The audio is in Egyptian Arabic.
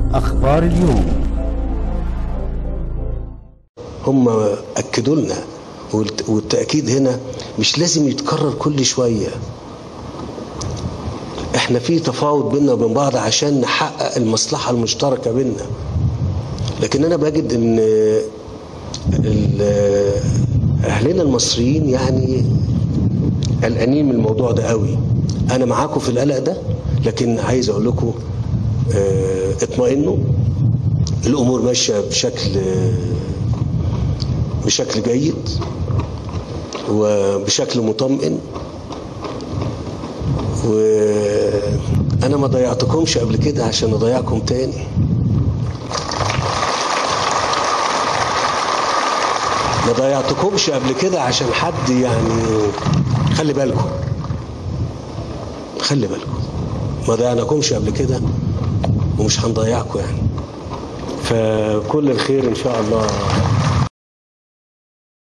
أخبار اليوم هم أكدوا لنا والت- والتأكيد هنا مش لازم يتكرر كل شوية احنا في تفاوض بيننا وبين بعض عشان نحقق المصلحة المشتركة بيننا لكن انا بجد ان ال- اهلنا المصريين يعني قلقانين من الموضوع ده قوي انا معاكم في القلق ده لكن عايز اقول لكم اه، اطمئنوا الامور ماشيه بشكل بشكل جيد وبشكل مطمئن وانا ما ضيعتكمش قبل كده عشان اضيعكم تاني ما ضيعتكمش قبل كده عشان حد يعني خلي بالكم خلي بالكم ما ضيعناكمش قبل كده ومش هنضيعكم يعني فكل الخير ان شاء الله